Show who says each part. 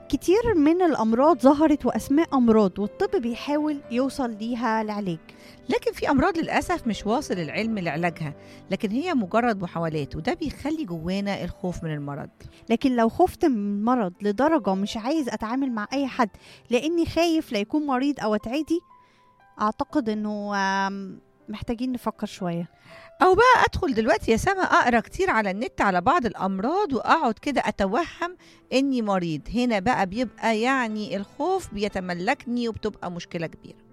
Speaker 1: كتير من الأمراض ظهرت وأسماء أمراض والطب بيحاول يوصل ليها العلاج
Speaker 2: لكن في أمراض للأسف مش واصل العلم لعلاجها لكن هي مجرد محاولات وده بيخلي جوانا الخوف من المرض
Speaker 1: لكن لو خفت من المرض لدرجة مش عايز أتعامل مع أي حد لأني خايف لا يكون مريض أو أتعدي أعتقد أنه آم، محتاجين نفكر شوية
Speaker 2: أو بقى أدخل دلوقتي يا سما أقرأ كتير على النت على بعض الأمراض وأقعد كده أتوهم إني مريض هنا بقى بيبقى يعني الخوف بيتملكني وبتبقى مشكلة كبيرة